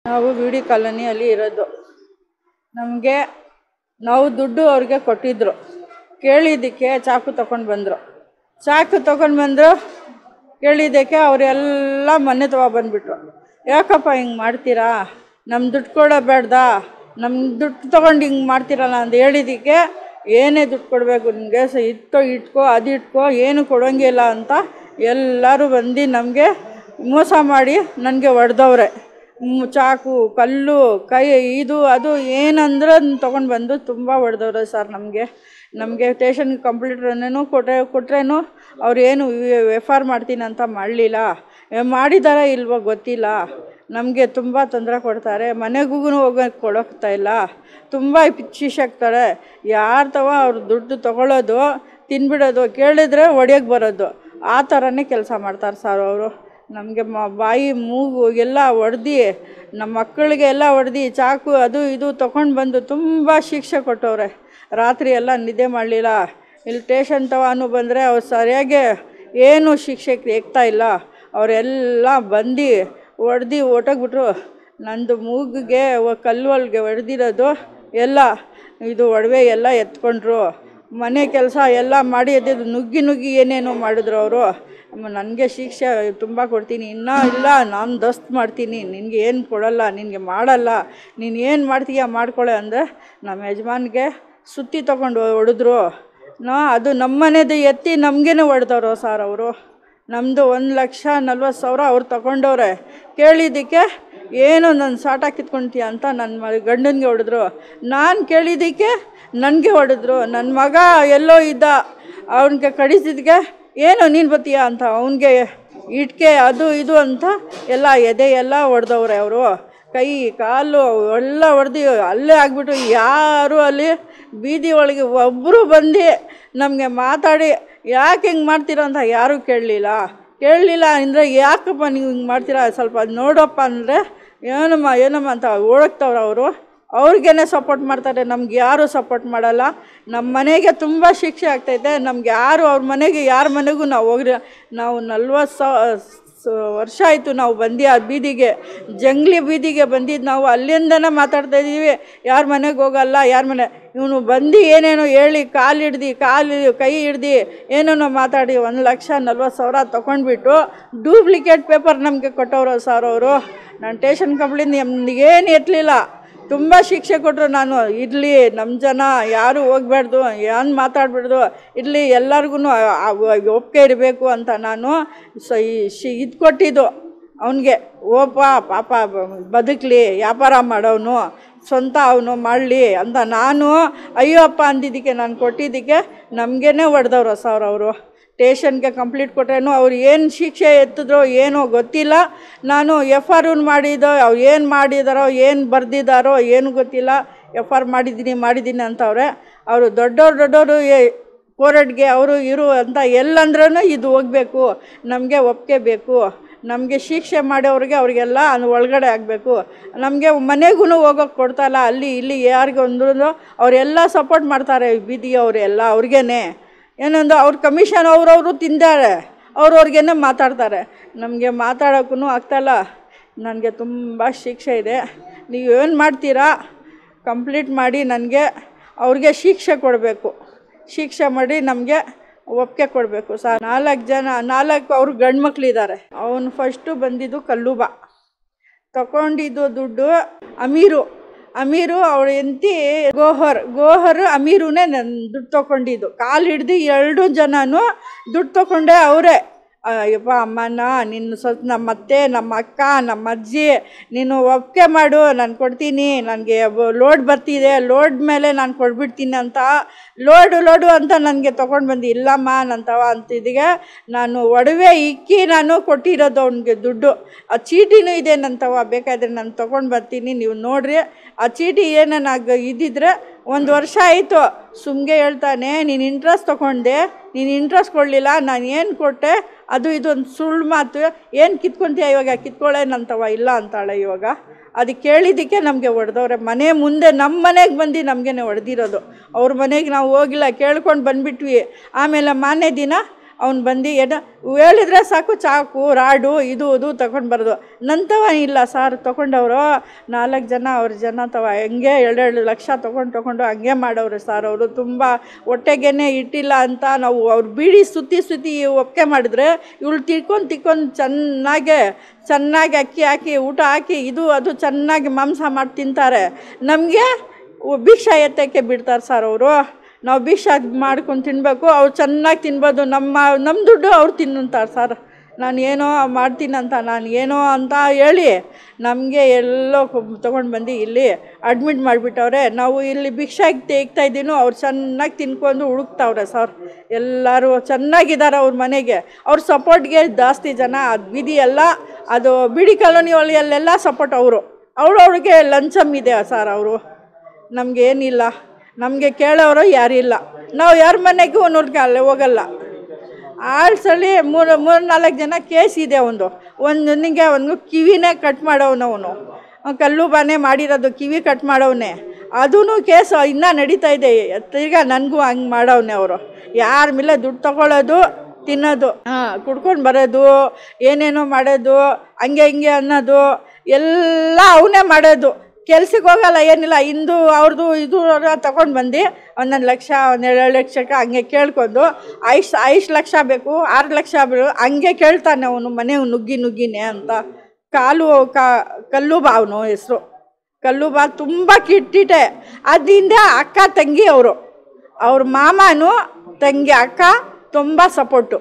ನಾವು ವಿಡಿ ಕಾಲೋನಿಯಲ್ಲಿ ಇರೋದು ನಮಗೆ ನಾವು ದುಡ್ಡು ಅವ್ರಿಗೆ ಕೊಟ್ಟಿದ್ರು ಕೇಳಿದ್ದಕ್ಕೆ ಚಾಕು ತಗೊಂಡು ಬಂದರು ಚಾಕು ತಗೊಂಡು ಬಂದರು ಕೇಳಿದ್ದಕ್ಕೆ ಅವರೆಲ್ಲ ಮನೆ ತಗೊ ಬಂದುಬಿಟ್ರು ಯಾಕಪ್ಪ ಹಿಂಗೆ ಮಾಡ್ತೀರಾ ನಮ್ಮ ದುಡ್ಡು ಕೊಡೋ ಬೇಡ್ದ ನಮ್ಮ ದುಡ್ಡು ತೊಗೊಂಡು ಹಿಂಗೆ ಮಾಡ್ತೀರಲ್ಲ ಅಂತ ಹೇಳಿದ್ದಕ್ಕೆ ಏನೇ ದುಡ್ಡು ಕೊಡಬೇಕು ನಿಮಗೆ ಸ ಇಟ್ಕೋ ಇಟ್ಕೋ ಅದು ಇಟ್ಕೋ ಏನು ಕೊಡೋಂಗಿಲ್ಲ ಅಂತ ಎಲ್ಲರೂ ಬಂದು ನಮಗೆ ಮೋಸ ಮಾಡಿ ನನಗೆ ಹೊಡೆದವ್ರೆ ಚಾಕು ಕಲ್ಲು ಕೈ ಇದು ಅದು ಏನಂದ್ರೆ ಅದನ್ನ ತೊಗೊಂಡು ಬಂದು ತುಂಬ ಹೊಡೆದವ್ರೆ ಸರ್ ನಮಗೆ ನಮಗೆ ಸ್ಟೇಷನ್ಗೆ ಕಂಪ್ಲೇಂಟನ್ನು ಕೊಟ್ಟರೆ ಕೊಟ್ರೇನು ಅವ್ರು ಏನು ಎಫ್ ಆರ್ ಮಾಡ್ತೀನಿ ಅಂತ ಮಾಡಲಿಲ್ಲ ಮಾಡಿದಾರಾ ಇಲ್ವೋ ಗೊತ್ತಿಲ್ಲ ನಮಗೆ ತುಂಬ ತೊಂದರೆ ಕೊಡ್ತಾರೆ ಮನೆಗೂ ಹೋಗೋಕೆ ಕೊಡೋಗ್ತಾ ಇಲ್ಲ ತುಂಬ ಶಿಕ್ಷಾಗ್ತಾರೆ ಯಾರು ತವ ಅವ್ರು ದುಡ್ಡು ತೊಗೊಳ್ಳೋದು ತಿನ್ಬಿಡೋದು ಕೇಳಿದ್ರೆ ಹೊಡಿಯೋಕ್ಕೆ ಬರೋದು ಆ ಥರನೇ ಕೆಲಸ ಮಾಡ್ತಾರೆ ಸರ್ ಅವರು ನಮಗೆ ಮ ಬಾಯಿ ಮೂಗು ಎಲ್ಲ ಹೊಡ್ದು ನಮ್ಮ ಮಕ್ಕಳಿಗೆ ಎಲ್ಲ ಹೊಡ್ದು ಚಾಕು ಅದು ಇದು ತೊಗೊಂಡು ಬಂದು ತುಂಬ ಶಿಕ್ಷೆ ಕೊಟ್ಟವ್ರೆ ರಾತ್ರಿ ಎಲ್ಲ ನಿದ್ದೆ ಮಾಡಲಿಲ್ಲ ಇಲ್ಲಿ ಟೇಷನ್ ತವಾನು ಬಂದರೆ ಅವ್ರು ಸರಿಯಾಗಿ ಏನು ಶಿಕ್ಷೆ ಎಗ್ತಾ ಇಲ್ಲ ಅವರೆಲ್ಲ ಬಂದು ಹೊಡ್ದು ಹೊಟ್ಟೋಗ್ಬಿಟ್ರು ನಂದು ಮೂಗಿಗೆ ಕಲ್ಲು ಒಳಗೆ ಹೊಡೆದಿರೋದು ಎಲ್ಲ ಇದು ಒಡವೆ ಎಲ್ಲ ಎತ್ಕೊಂಡ್ರು ಮನೆ ಕೆಲಸ ಎಲ್ಲ ಮಾಡಿ ಅದು ನುಗ್ಗಿ ನುಗ್ಗಿ ಏನೇನೋ ಮಾಡಿದ್ರು ಅವರು ನನಗೆ ಶಿಕ್ಷೆ ತುಂಬ ಕೊಡ್ತೀನಿ ಇನ್ನೂ ಇಲ್ಲ ನಾನು ದಸ್ತ್ ಮಾಡ್ತೀನಿ ನಿನಗೆ ಏನು ಕೊಡಲ್ಲ ನಿನಗೆ ಮಾಡಲ್ಲ ನೀನು ಏನು ಮಾಡ್ತೀಯ ಮಾಡ್ಕೊಳ್ಳೆ ಅಂದರೆ ನಮ್ಮ ಯಜಮಾನ್ಗೆ ಸುತ್ತಿ ತೊಗೊಂಡು ಹೊಡೆದ್ರು ನಾ ಅದು ನಮ್ಮನೆದು ಎತ್ತಿ ನಮಗೇನೆ ಹೊಡೆದವ್ರು ಸರ್ ಅವರು ನಮ್ಮದು ಒಂದು ಲಕ್ಷ ನಲ್ವತ್ತು ಸಾವಿರ ಅವ್ರು ತಗೊಂಡವ್ರೆ ಕೇಳಿದ್ದಕ್ಕೆ ಏನು ನನ್ನ ಸಾಟ ಕಿತ್ಕೊಂತೀಯ ಅಂತ ನನ್ನ ಮ ಗಂಡನಿಗೆ ಹೊಡೆದ್ರು ನಾನು ಕೇಳಿದ್ದಕ್ಕೆ ನನಗೆ ಹೊಡೆದ್ರು ನನ್ನ ಮಗ ಎಲ್ಲೋ ಇದ್ದ ಅವನಿಗೆ ಕಡಿಸಿದ್ಗೆ ಏನು ನೀನು ಬತ್ತೀಯ ಅಂತ ಅವನಿಗೆ ಇಟ್ಕೆ ಅದು ಇದು ಅಂತ ಎಲ್ಲ ಎದೆ ಎಲ್ಲ ಹೊಡೆದವ್ರೆ ಅವರು ಕೈ ಕಾಲು ಎಲ್ಲ ಹೊಡೆದು ಅಲ್ಲೇ ಆಗಿಬಿಟ್ಟು ಯಾರು ಅಲ್ಲಿ ಬೀದಿ ಒಳಗೆ ಒಬ್ಬರು ಬಂದು ನಮಗೆ ಮಾತಾಡಿ ಯಾಕೆ ಹಿಂಗೆ ಮಾಡ್ತೀರಾ ಅಂತ ಯಾರೂ ಕೇಳಲಿಲ್ಲ ಕೇಳಲಿಲ್ಲ ಅಂದರೆ ಯಾಕಪ್ಪ ನೀವು ಹಿಂಗೆ ಮಾಡ್ತೀರಾ ಸ್ವಲ್ಪ ನೋಡಪ್ಪ ಅಂದರೆ ಏನಮ್ಮ ಏನಮ್ಮ ಅಂತ ಓಡಕ್ತವ್ರು ಅವರು ಅವ್ರಿಗೇನೆ ಸಪೋರ್ಟ್ ಮಾಡ್ತಾರೆ ನಮ್ಗೆ ಯಾರೂ ಸಪೋರ್ಟ್ ಮಾಡಲ್ಲ ನಮ್ಮ ಮನೆಗೆ ತುಂಬ ಶಿಕ್ಷೆ ಆಗ್ತೈತೆ ನಮ್ಗೆ ಯಾರು ಅವ್ರ ಮನೆಗೆ ಯಾರ ಮನೆಗೂ ನಾವು ಹೋಗ್ರಿ ನಾವು ನಲ್ವತ್ತು ಸಾವಿರ ವರ್ಷ ಆಯಿತು ನಾವು ಬಂದು ಆ ಬೀದಿಗೆ ಜಂಗ್ಲಿ ಬೀದಿಗೆ ಬಂದಿದ್ದು ನಾವು ಅಲ್ಲಿಂದನೇ ಮಾತಾಡ್ತಾ ಇದ್ದೀವಿ ಯಾರ ಮನೆಗೆ ಹೋಗಲ್ಲ ಯಾರ ಮನೆ ಇವನು ಬಂದು ಏನೇನೋ ಹೇಳಿ ಕಾಲು ಹಿಡ್ದು ಕಾಲು ಕೈ ಹಿಡ್ದು ಏನೇನೋ ಮಾತಾಡಿ ಒಂದು ಲಕ್ಷ ನಲ್ವತ್ತು ಸಾವಿರ ತೊಗೊಂಡ್ಬಿಟ್ಟು ಡೂಪ್ಲಿಕೇಟ್ ಪೇಪರ್ ನಮಗೆ ಕೊಟ್ಟವರು ಸರ್ ಅವರು ನಾನು ಟೇಷನ್ ಕಂಪ್ಲೇಂಟ್ ಏನು ಎತ್ತಲಿಲ್ಲ ತುಂಬ ಶಿಕ್ಷೆ ಕೊಟ್ಟರು ನಾನು ಇರಲಿ ನಮ್ಮ ಜನ ಯಾರು ಹೋಗ್ಬಾರ್ದು ಏನು ಮಾತಾಡ್ಬಾರ್ದು ಇರಲಿ ಎಲ್ಲರಿಗೂ ಒಪ್ಪಿಗೆ ಇರಬೇಕು ಅಂತ ನಾನು ಸ ಶಿ ಇದು ಕೊಟ್ಟಿದ್ದು ಅವನಿಗೆ ಓಪ ಪಾಪ ಬದುಕಲಿ ವ್ಯಾಪಾರ ಮಾಡೋನು ಸ್ವಂತ ಅವನು ಮಾಡಲಿ ಅಂತ ನಾನು ಅಯ್ಯೋ ಅಪ್ಪ ಅಂದಿದ್ದಕ್ಕೆ ನಾನು ಕೊಟ್ಟಿದ್ದಕ್ಕೆ ನಮಗೇನೆ ಹೊಡೆದವ್ರು ಸರ್ ಅವರು ಟೇಷನ್ಗೆ ಕಂಪ್ಲೀಟ್ ಕೊಟ್ರೇನು ಅವ್ರು ಏನು ಶಿಕ್ಷೆ ಎತ್ತಿದ್ರೋ ಏನೋ ಗೊತ್ತಿಲ್ಲ ನಾನು ಎಫ್ ಆರ್ ಮಾಡಿದ್ದೋ ಅವ್ರು ಏನು ಮಾಡಿದಾರೋ ಏನು ಬರೆದಿದ್ದಾರೋ ಏನು ಗೊತ್ತಿಲ್ಲ ಎಫ್ ಆರ್ ಮಾಡಿದ್ದೀನಿ ಮಾಡಿದ್ದೀನಿ ಅಂತವ್ರೆ ಅವರು ದೊಡ್ಡವ್ರು ದೊಡ್ಡವರು ಕೋರ್ಟ್ಗೆ ಅವರು ಇರು ಅಂತ ಎಲ್ಲಂದ್ರೂ ಇದು ಹೋಗಬೇಕು ನಮಗೆ ಒಪ್ಪಿಗೆ ಬೇಕು ನಮಗೆ ಶಿಕ್ಷೆ ಮಾಡೋರಿಗೆ ಅವರಿಗೆಲ್ಲ ಅದು ಒಳಗಡೆ ಆಗಬೇಕು ನಮಗೆ ಮನೆಗೂ ಹೋಗೋಕೆ ಕೊಡ್ತಾಯಿಲ್ಲ ಅಲ್ಲಿ ಇಲ್ಲಿ ಯಾರಿಗೆ ಅಂದ್ರೂ ಅವರೆಲ್ಲ ಸಪೋರ್ಟ್ ಮಾಡ್ತಾರೆ ಬೀದಿಯವರು ಅವ್ರಿಗೇನೆ ಏನಂದ್ರೆ ಅವ್ರ ಕಮಿಷನ್ ಅವ್ರವರು ತಿಂದಾರೆ ಅವ್ರವ್ರಿಗೇನೆ ಮಾತಾಡ್ತಾರೆ ನಮಗೆ ಮಾತಾಡೋಕ್ಕೂ ಆಗ್ತಾಯಿಲ್ಲ ನನಗೆ ತುಂಬ ಶಿಕ್ಷೆ ಇದೆ ನೀವು ಏನು ಮಾಡ್ತೀರಾ ಕಂಪ್ಲೀಟ್ ಮಾಡಿ ನನಗೆ ಅವ್ರಿಗೆ ಶಿಕ್ಷೆ ಕೊಡಬೇಕು ಶಿಕ್ಷೆ ಮಾಡಿ ನಮಗೆ ಒಪ್ಪಿಗೆ ಕೊಡಬೇಕು ಸರ್ ನಾಲ್ಕು ಜನ ನಾಲ್ಕು ಅವ್ರು ಗಂಡು ಮಕ್ಕಳಿದ್ದಾರೆ ಅವನು ಫಸ್ಟು ಬಂದಿದ್ದು ಕಲ್ಲುಬ ತಗೊಂಡಿದ್ದು ದುಡ್ಡು ಅಮೀರು ಅಮೀರು ಅವಳ ಹೆಂಡತಿ ಗೋಹರ್ ಗೋಹರ್ ಅಮೀರುನೇ ನನ್ನ ದುಡ್ಡು ತೊಗೊಂಡಿದ್ದು ಕಾಲು ಹಿಡ್ದು ಎರಡು ಜನನೂ ದುಡ್ಡು ತೊಗೊಂಡೆ ಅವರೇ ಅಯ್ಯಪ್ಪ ಅಮ್ಮನ ನಿನ್ನ ಸ್ವಲ್ಪ ನಮ್ಮ ಅತ್ತೆ ನಮ್ಮ ಅಕ್ಕ ನಮ್ಮ ಅಜ್ಜಿ ನೀನು ಒಪ್ಪಿಗೆ ಮಾಡು ನಾನು ಕೊಡ್ತೀನಿ ನನಗೆ ಲೋಡ್ ಬರ್ತಿದೆ ಲೋಡ್ ಮೇಲೆ ನಾನು ಕೊಟ್ಬಿಡ್ತೀನಿ ಅಂತ ಲೋಡು ಲೋಡು ಅಂತ ನನಗೆ ತೊಗೊಂಡು ಬಂದು ಇಲ್ಲಮ್ಮ ನಂತವ ಅಂತಿದ್ದಿಗೆ ನಾನು ಒಡವೆ ಇಕ್ಕಿ ನಾನು ಕೊಟ್ಟಿರೋದು ಅವ್ನಿಗೆ ದುಡ್ಡು ಆ ಚೀಟಿನೂ ಇದೆ ನಂತವ ಬೇಕಾದರೆ ನಾನು ತೊಗೊಂಡು ಬರ್ತೀನಿ ನೀವು ನೋಡ್ರಿ ಆ ಚೀಟಿ ಏನೇನಾಗ ಇದ್ದಿದ್ರೆ ಒಂದು ವರ್ಷ ಆಯಿತು ಸುಮ್ಗೆ ಹೇಳ್ತಾನೆ ನೀನು ಇಂಟ್ರೆಸ್ಟ್ ತೊಗೊಂಡೆ ನೀನು ಇಂಟ್ರೆಸ್ಟ್ ಕೊಡಲಿಲ್ಲ ನಾನು ಏನು ಕೊಟ್ಟೆ ಅದು ಇದೊಂದು ಸುಳ್ಳು ಮಾತು ಏನು ಕಿತ್ಕೊಂತೀಯ ಇವಾಗ ಕಿತ್ಕೊಳ್ಳೇನಂತವ ಇಲ್ಲ ಅಂತಾಳೆ ಇವಾಗ ಅದು ಕೇಳಿದ್ದಕ್ಕೆ ನಮಗೆ ಹೊಡೆದವ್ರೆ ಮನೆ ಮುಂದೆ ನಮ್ಮ ಮನೆಗೆ ಬಂದು ನಮಗೇನೆ ಹೊಡೆದಿರೋದು ಅವ್ರ ಮನೆಗೆ ನಾವು ಹೋಗಿಲ್ಲ ಕೇಳ್ಕೊಂಡು ಬಂದುಬಿಟ್ವಿ ಆಮೇಲೆ ಮಾನೇ ದಿನ ಅವ್ನು ಬಂದು ಏನೋ ಹೇಳಿದ್ರೆ ಸಾಕು ಚಾಕು ರಾಡು ಇದು ಇದು ತಗೊಂಡು ಬರೋದು ನಂತವ ಇಲ್ಲ ಸರ್ ತೊಗೊಂಡವರು ನಾಲ್ಕು ಜನ ಅವ್ರ ಜನ ತವ ಹೆಂಗೆ ಎರಡೆರಡು ಲಕ್ಷ ತೊಗೊಂಡು ತೊಗೊಂಡು ಹಂಗೆ ಮಾಡೋರು ಸರ್ ಅವರು ತುಂಬ ಹೊಟ್ಟೆಗೇನೆ ಇಟ್ಟಿಲ್ಲ ಅಂತ ನಾವು ಅವ್ರು ಬೀಡಿ ಸುತ್ತಿ ಸುತ್ತಿ ಒಪ್ಪಿಗೆ ಮಾಡಿದ್ರೆ ಇವಳು ತಿಳ್ಕೊಂಡು ತಿಕ್ಕೊಂಡು ಚೆನ್ನಾಗೆ ಚೆನ್ನಾಗಿ ಅಕ್ಕಿ ಹಾಕಿ ಊಟ ಹಾಕಿ ಇದು ಅದು ಚೆನ್ನಾಗಿ ಮಾಂಸ ಮಾಡಿ ತಿಂತಾರೆ ನಮಗೆ ಭಿಕ್ಷಾ ಎತ್ತಕ್ಕೆ ಬಿಡ್ತಾರೆ ಸರ್ ಅವರು ನಾವು ಭಿಕ್ಷಾ ಮಾಡ್ಕೊಂಡು ತಿನ್ನಬೇಕು ಅವ್ರು ಚೆನ್ನಾಗಿ ತಿನ್ಬೋದು ನಮ್ಮ ನಮ್ಮ ದುಡ್ಡು ಅವ್ರು ತಿನ್ನುತ್ತಾರೆ ಸರ್ ನಾನು ಏನೋ ಮಾಡ್ತೀನಂತ ನಾನು ಏನೋ ಅಂತ ಹೇಳಿ ನಮಗೆ ಎಲ್ಲೋ ತೊಗೊಂಡು ಬಂದು ಇಲ್ಲಿ ಅಡ್ಮಿಟ್ ಮಾಡಿಬಿಟ್ಟವ್ರೆ ನಾವು ಇಲ್ಲಿ ಭಿಕ್ಷಾಗಿ ತೆಗ್ತಾ ಇದ್ದೀನೋ ಅವ್ರು ಚೆನ್ನಾಗಿ ತಿನ್ಕೊಂಡು ಹುಡುಕ್ತಾವ್ರೆ ಸರ್ ಎಲ್ಲರೂ ಚೆನ್ನಾಗಿದ್ದಾರೆ ಅವ್ರ ಮನೆಗೆ ಅವ್ರ ಸಪೋರ್ಟ್ಗೆ ಜಾಸ್ತಿ ಜನ ಅದು ಬೀದಿ ಎಲ್ಲ ಅದು ಬಿಡಿ ಕಾಲೋನಿ ಒಳಗೆಲ್ಲ ಸಪೋರ್ಟ್ ಅವರು ಅವಳವ್ರಿಗೆ ಲಂಚಮ್ ಇದೆ ಸರ್ ಅವರು ನಮಗೇನಿಲ್ಲ ನಮಗೆ ಕೇಳೋರು ಯಾರಿಲ್ಲ ನಾವು ಯಾರ ಮನೆಗೂ ಒಂದೂರಿಗೆ ಅಲ್ಲೇ ಹೋಗಲ್ಲ ಆಳ್ಸಲ್ಲಿ ಮೂರು ಮೂರು ನಾಲ್ಕು ಜನ ಕೇಸ್ ಇದೆ ಒಂದು ಒಂದು ನಿಮಗೆ ಒಂದು ಕಿವಿನೇ ಕಟ್ ಮಾಡವನು ಅವನು ಕಲ್ಲು ಬಾನೆ ಮಾಡಿರೋದು ಕಿವಿ ಕಟ್ ಮಾಡವನೆ ಅದೂ ಕೇಸು ಇನ್ನೂ ನಡೀತಾ ಇದೆ ತಿರ್ಗಾ ನನಗೂ ಹಂಗೆ ಮಾಡವನೆ ಅವರು ಯಾರ ಮೇಲೆ ದುಡ್ಡು ತಗೊಳ್ಳೋದು ತಿನ್ನೋದು ಹಾಂ ಕುಡ್ಕೊಂಡು ಬರೋದು ಏನೇನೋ ಮಾಡೋದು ಹಂಗೆ ಹಿಂಗೆ ಅನ್ನೋದು ಎಲ್ಲ ಅವನೇ ಮಾಡೋದು ಕೆಲ್ಸಕ್ಕೆ ಹೋಗಲ್ಲ ಏನಿಲ್ಲ ಇಂದು ಅವ್ರದ್ದು ಇದು ತಗೊಂಡು ಬಂದು ಒಂದೊಂದು ಲಕ್ಷ ಒಂದೆರಡು ಲಕ್ಷಕ್ಕೆ ಹಂಗೆ ಕೇಳ್ಕೊಂಡು ಐಶ್ ಐಶ್ ಲಕ್ಷ ಬೇಕು ಆರು ಲಕ್ಷ ಬೇಕು ಹಂಗೆ ಕೇಳ್ತಾನೆ ಅವನು ಮನೆ ನುಗ್ಗಿ ನುಗ್ಗಿನೇ ಅಂತ ಕಾಲು ಕಾ ಕಲ್ಲು ಬಾ ಅವನು ಹೆಸರು ಕಲ್ಲು ಬಾ ತುಂಬ ಕಿಟ್ಟಿಟ್ಟೆ ಅದರಿಂದ ಅಕ್ಕ ತಂಗಿ ಅವರು ಅವ್ರ ಮಾಮನು ತಂಗಿ ಅಕ್ಕ ತುಂಬ ಸಪೋರ್ಟು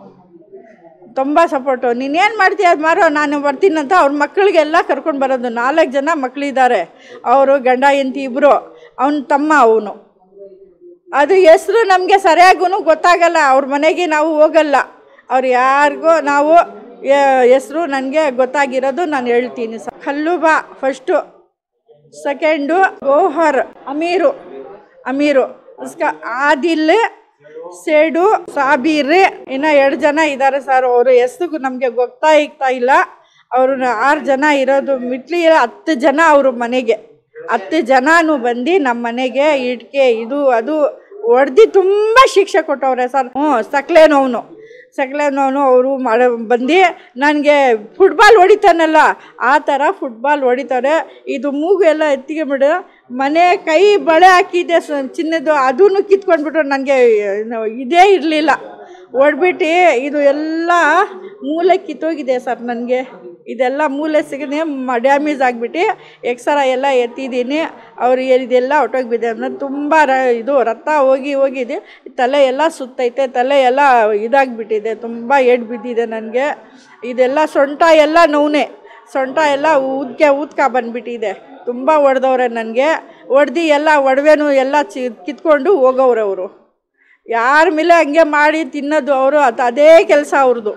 ತುಂಬ ಸಪೋರ್ಟು ನೀನೇನು ಮಾಡ್ತೀಯ ಅದು ಮಾರೋ ನಾನು ಬರ್ತೀನಂತ ಅವ್ರ ಮಕ್ಕಳಿಗೆಲ್ಲ ಕರ್ಕೊಂಡು ಬರೋದು ನಾಲ್ಕು ಜನ ಮಕ್ಕಳಿದ್ದಾರೆ ಅವರು ಗಂಡ ಹೆಂಡತಿ ಇಬ್ಬರು ಅವನ ತಮ್ಮ ಅವನು ಅದು ಹೆಸ್ರು ನಮಗೆ ಸರಿಯಾಗೂ ಗೊತ್ತಾಗಲ್ಲ ಅವ್ರ ಮನೆಗೆ ನಾವು ಹೋಗಲ್ಲ ಅವ್ರು ಯಾರಿಗೂ ನಾವು ಹೆಸ್ರು ನನಗೆ ಗೊತ್ತಾಗಿರೋದು ನಾನು ಹೇಳ್ತೀನಿ ಸ ಕಲ್ಲುಬಾ ಫಸ್ಟು ಸೆಕೆಂಡು ಗೋಹರ್ ಅಮೀರು ಅಮೀರು ಉಸ್ಕ ಆದಿಲ್ ಸೇಡು ಸಾಬೀರ್ ಇನ್ನು ಎರಡು ಜನ ಇದ್ದಾರೆ ಸರ್ ಅವರು ಹೆಸರು ನಮಗೆ ಗೊತ್ತಾ ಇಗ್ತಾ ಇಲ್ಲ ಅವರು ಆರು ಜನ ಇರೋದು ಮಿಟ್ಲಿ ಹತ್ತು ಜನ ಅವರು ಮನೆಗೆ ಹತ್ತು ಜನನೂ ಬಂದು ನಮ್ಮ ಮನೆಗೆ ಇಟ್ಕೆ ಇದು ಅದು ಹೊಡೆದು ತುಂಬ ಶಿಕ್ಷೆ ಕೊಟ್ಟವ್ರೆ ಸರ್ ಹ್ಞೂ ಸಕ್ಲೆ ನೋವನು ಸಕ್ಲೆ ನೋವನು ಅವರು ಮಾಡ ಬಂದು ನನಗೆ ಫುಟ್ಬಾಲ್ ಹೊಡಿತಾನಲ್ಲ ಆ ಥರ ಫುಟ್ಬಾಲ್ ಹೊಡಿತಾರೆ ಇದು ಮೂಗು ಎಲ್ಲ ಎತ್ತಿಗೆ ಬಿಡು ಮನೆ ಕೈ ಬಳೆ ಹಾಕಿದ್ದೆ ಸ ಚಿನ್ನದು ಅದೂ ಕಿತ್ಕೊಂಡ್ಬಿಟ್ರು ನನಗೆ ಇದೇ ಇರಲಿಲ್ಲ ಹೊಡ್ಬಿಟ್ಟು ಇದು ಎಲ್ಲ ಮೂಲೆ ಕಿತ್ತೋಗಿದೆ ಸರ್ ನನಗೆ ಇದೆಲ್ಲ ಮೂಲೆ ಸಿಗದೆ ಡ್ಯಾಮೇಜ್ ಆಗಿಬಿಟ್ಟು ಎಕ್ಸರ ಎಲ್ಲ ಎತ್ತಿದ್ದೀನಿ ಅವ್ರು ಇದೆಲ್ಲ ಹೊಟ್ಟೋಗ್ಬಿದೆ ಅಂದರೆ ತುಂಬ ರ ಇದು ರಕ್ತ ಹೋಗಿ ಹೋಗಿದೆ ತಲೆ ಎಲ್ಲ ಸುತ್ತೈತೆ ತಲೆ ಎಲ್ಲ ಇದಾಗಿಬಿಟ್ಟಿದೆ ತುಂಬ ಏಟು ಬಿದ್ದಿದೆ ನನಗೆ ಇದೆಲ್ಲ ಸೊಂಟ ಎಲ್ಲ ನೋವೇ ಸೊಂಟ ಎಲ್ಲ ಊದ್ಕೆ ಊದ್ಕ ಬಂದುಬಿಟ್ಟಿದೆ ತುಂಬ ಹೊಡೆದವ್ರೆ ನನಗೆ ಹೊಡ್ದು ಎಲ್ಲ ಒಡವೆನೂ ಎಲ್ಲ ಚಿ ಕಿತ್ಕೊಂಡು ಹೋಗವ್ರೆ ಅವರು ಯಾರ ಮೇಲೆ ಹಂಗೆ ಮಾಡಿ ತಿನ್ನೋದು ಅವರು ಅದು ಅದೇ ಕೆಲಸ ಅವ್ರದ್ದು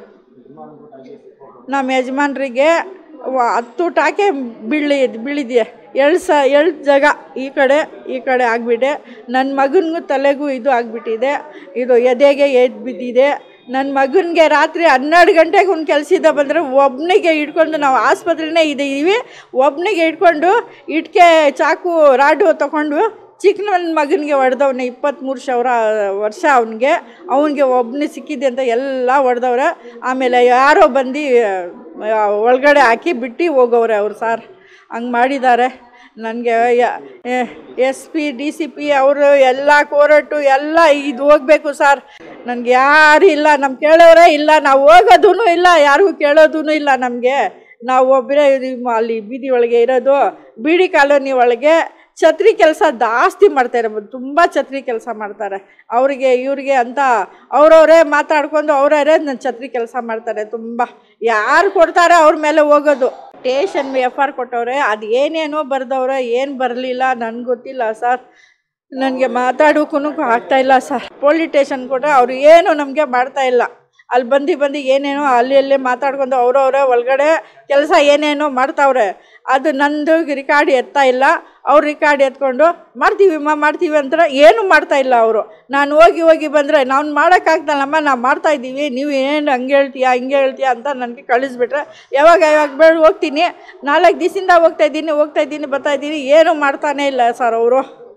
ನಮ್ಮ ಯಜಮಾನ್ರಿಗೆ ವ- ಹತ್ತು ಟಾಕೆ ಬೀಳಿ ಬೀಳಿದೆ ಎಳ್ ಸ ಎಳ್ ಜಾಗ ಈ ಕಡೆ ಈ ಕಡೆ ಆಗಿಬಿಟ್ಟೆ ನನ್ನ ಮಗನಿಗೂ ತಲೆಗೂ ಇದು ಆಗಿಬಿಟ್ಟಿದೆ ಇದು ಎದೆಗೆ ಎದ್ದು ಬಿದ್ದಿದೆ ನನ್ನ ಮಗನಿಗೆ ರಾತ್ರಿ ಹನ್ನೆರಡು ಗಂಟೆಗೆ ಒಂದು ಕೆಲಸದ ಬಂದರೆ ಒಬ್ಬನಿಗೆ ಇಟ್ಕೊಂಡು ನಾವು ಆಸ್ಪತ್ರೆನೇ ಇದ್ದೀವಿ ಒಬ್ಬನಿಗೆ ಇಟ್ಕೊಂಡು ಇಟ್ಕೆ ಚಾಕು ರಾಡು ತಗೊಂಡು ಚಿಕ್ಕ ನನ್ನ ಮಗನಿಗೆ ಹೊಡೆದವನೆ ಇಪ್ಪತ್ತ್ಮೂರು ಸಾವಿರ ವರ್ಷ ಅವನಿಗೆ ಅವನಿಗೆ ಒಬ್ಬನೇ ಸಿಕ್ಕಿದೆ ಅಂತ ಎಲ್ಲ ಹೊಡೆದವ್ರೆ ಆಮೇಲೆ ಯಾರೋ ಬಂದು ಆ, ಒಳಗಡೆ ಹಾಕಿ ಬಿಟ್ಟು ಹೋಗವ್ರೆ ಅವ್ರು ಸಾರ್ ಹಂಗೆ ಮಾಡಿದ್ದಾರೆ ನನಗೆ S P D C P ಅವರು ಎಲ್ಲ ಕೋರಟು ಎಲ್ಲ ಇದು ಹೋಗಬೇಕು ಸರ್ ನನಗೆ ಯಾರು ಇಲ್ಲ ನಮ್ಮ ಕೇಳೋರೇ ಇಲ್ಲ ನಾವು ಹೋಗೋದೂ ಇಲ್ಲ ಯಾರಿಗೂ ಕೇಳೋದೂ ಇಲ್ಲ ನಮಗೆ ನಾವು ಒಬ್ಬರೇ ಅಲ್ಲಿ ಬೀದಿ ಒಳಗೆ ಇರೋದು ಬೀಡಿ ಕಾಲೋನಿ ಒಳಗೆ ಛತ್ರಿ ಕೆಲಸ ಜಾಸ್ತಿ ಮಾಡ್ತಾರೆ ತುಂಬ ಛತ್ರಿ ಕೆಲಸ ಮಾಡ್ತಾರೆ ಅವರಿಗೆ ಇವ್ರಿಗೆ ಅಂತ ಅವ್ರವರೇ ಮಾತಾಡ್ಕೊಂಡು ಅವರವರೇ ನನ್ನ ಛತ್ರಿ ಕೆಲಸ ಮಾಡ್ತಾರೆ ತುಂಬ ಯಾರು ಕೊಡ್ತಾರೆ ಅವ್ರ ಮೇಲೆ ಹೋಗೋದು ಸ್ಟೇಷನ್ ಎಫ್ ಆರ್ ಕೊಟ್ಟವ್ರೆ ಅದು ಏನೇನೋ ಬರ್ದವ್ರೆ ಏನು ಬರಲಿಲ್ಲ ನನಗೆ ಗೊತ್ತಿಲ್ಲ ಸರ್ ನನಗೆ ಮಾತಾಡೋಕ್ಕೂ ಆಗ್ತಾ ಇಲ್ಲ ಸರ್ ಪೊಲೀಸ್ ಸ್ಟೇಷನ್ ಕೊಟ್ಟರೆ ಅವರು ಏನು ನಮಗೆ ಮಾಡ್ತಾ ಇಲ್ಲ ಅಲ್ಲಿ ಬಂದು ಬಂದು ಏನೇನೋ ಅಲ್ಲಿ ಅಲ್ಲೇ ಮಾತಾಡ್ಕೊಂಡು ಅವರವರೇ ಒಳಗಡೆ ಕೆಲಸ ಏನೇನೋ ಮಾಡ್ತಾವ್ರೆ ಅದು ನಂದು ರಿಕಾರ್ಡ್ ಎತ್ತಾ ಇಲ್ಲ ಅವ್ರು ರಿಕಾರ್ಡ್ ಎತ್ಕೊಂಡು ಮಾಡ್ತೀವಿ ಅಮ್ಮ ಮಾಡ್ತೀವಿ ಅಂತಾರೆ ಏನು ಮಾಡ್ತಾ ಇಲ್ಲ ಅವರು ನಾನು ಹೋಗಿ ಹೋಗಿ ಬಂದರೆ ನಾವು ಮಾಡೋಕ್ಕಾಗ್ತಲ್ಲಮ್ಮ ನಾವು ಮಾಡ್ತಾ ಇದ್ದೀವಿ ನೀವು ಏನು ಹಂಗೆ ಹೇಳ್ತೀಯಾ ಹಿಂಗೆ ಹೇಳ್ತೀಯಾ ಅಂತ ನನಗೆ ಕಳಿಸ್ಬಿಟ್ರೆ ಯಾವಾಗ ಯಾವಾಗ ಬೇಡ ಹೋಗ್ತೀನಿ ನಾಲ್ಕು ದಿವಸದಿಂದ ಹೋಗ್ತಾ ಇದ್ದೀನಿ ಹೋಗ್ತಾ ಇದ್ದೀನಿ ಬರ್ತಾ ಇದ್ದೀನಿ ಏನು ಮಾಡ್ತಾನೇ ಇಲ್ಲ ಸರ್ ಅವರು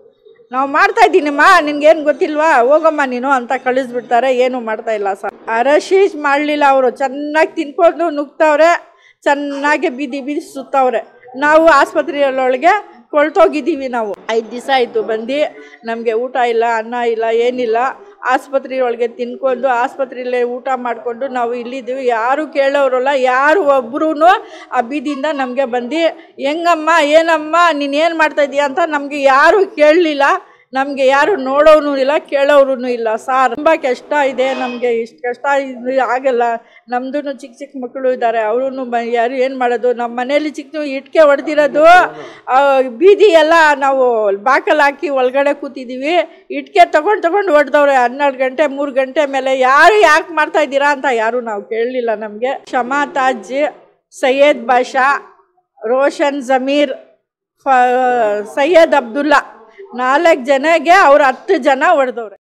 ನಾವು ಮಾಡ್ತಾ ಇದ್ದೀನಮ್ಮ ನಿನ್ಗೇನು ಗೊತ್ತಿಲ್ವಾ ಹೋಗಮ್ಮ ನೀನು ಅಂತ ಕಳಿಸ್ಬಿಡ್ತಾರೆ ಏನು ಮಾಡ್ತಾ ಇಲ್ಲ ಸರ್ ಅರಶೀಶ್ ಮಾಡಲಿಲ್ಲ ಅವರು ಚೆನ್ನಾಗಿ ತಿನ್ಕೊಂಡು ನುಗ್ತವ್ರೆ ಚೆನ್ನಾಗಿ ಬೀದಿ ಬೀದಿ ಸುತ್ತವ್ರೆ ನಾವು ಆಸ್ಪತ್ರೆಯೊಳಗೆ ಕೊಳ್ತೋಗಿದ್ದೀವಿ ನಾವು ಐದು ದಿವಸ ಆಯಿತು ಬಂದು ನಮಗೆ ಊಟ ಇಲ್ಲ ಅನ್ನ ಇಲ್ಲ ಏನಿಲ್ಲ ಆಸ್ಪತ್ರೆಯೊಳಗೆ ತಿನ್ಕೊಂಡು ಆಸ್ಪತ್ರೆಯಲ್ಲೇ ಊಟ ಮಾಡಿಕೊಂಡು ನಾವು ಇಲ್ಲಿದ್ದೀವಿ ಯಾರು ಕೇಳೋರಲ್ಲ ಯಾರು ಒಬ್ರು ಆ ಬೀದಿಯಿಂದ ನಮಗೆ ಬಂದು ಹೆಂಗಮ್ಮ ಏನಮ್ಮ ನೀನು ಏನು ಮಾಡ್ತಾಯಿದ್ದೀಯ ಅಂತ ನಮಗೆ ಯಾರು ಕೇಳಲಿಲ್ಲ ನಮಗೆ ಯಾರು ನೋಡೋನು ಇಲ್ಲ ಕೇಳೋರು ಇಲ್ಲ ಸಾರ್ ತುಂಬ ಕಷ್ಟ ಇದೆ ನಮಗೆ ಇಷ್ಟು ಕಷ್ಟ ಇದು ಆಗಲ್ಲ ನಮ್ದು ಚಿಕ್ಕ ಚಿಕ್ಕ ಮಕ್ಕಳು ಇದ್ದಾರೆ ಅವರು ಯಾರು ಏನು ಮಾಡೋದು ನಮ್ಮ ಮನೇಲಿ ಚಿಕ್ಕ ಇಟ್ಕೆ ಹೊಡೆದಿರೋದು ಬೀದಿ ಎಲ್ಲ ನಾವು ಬಾಕಲ್ ಹಾಕಿ ಒಳಗಡೆ ಕೂತಿದ್ದೀವಿ ಇಟ್ಕೆ ತಗೊಂಡು ತಗೊಂಡು ಹೊಡೆದವ್ರೆ ಹನ್ನೆರಡು ಗಂಟೆ ಮೂರು ಗಂಟೆ ಮೇಲೆ ಯಾರು ಯಾಕೆ ಮಾಡ್ತಾ ಇದ್ದೀರಾ ಅಂತ ಯಾರು ನಾವು ಕೇಳಲಿಲ್ಲ ನಮಗೆ ಶಮಾ ತಾಜ್ ಸೈಯದ್ ಬಾಷಾ ರೋಷನ್ ಜಮೀರ್ ಫ ಸೈಯದ್ ಅಬ್ದುಲ್ಲಾ ನಾಲ್ಕು ಜನಗೆ ಅವ್ರು ಹತ್ತು ಜನ ಹೊಡೆದವ್ರೆ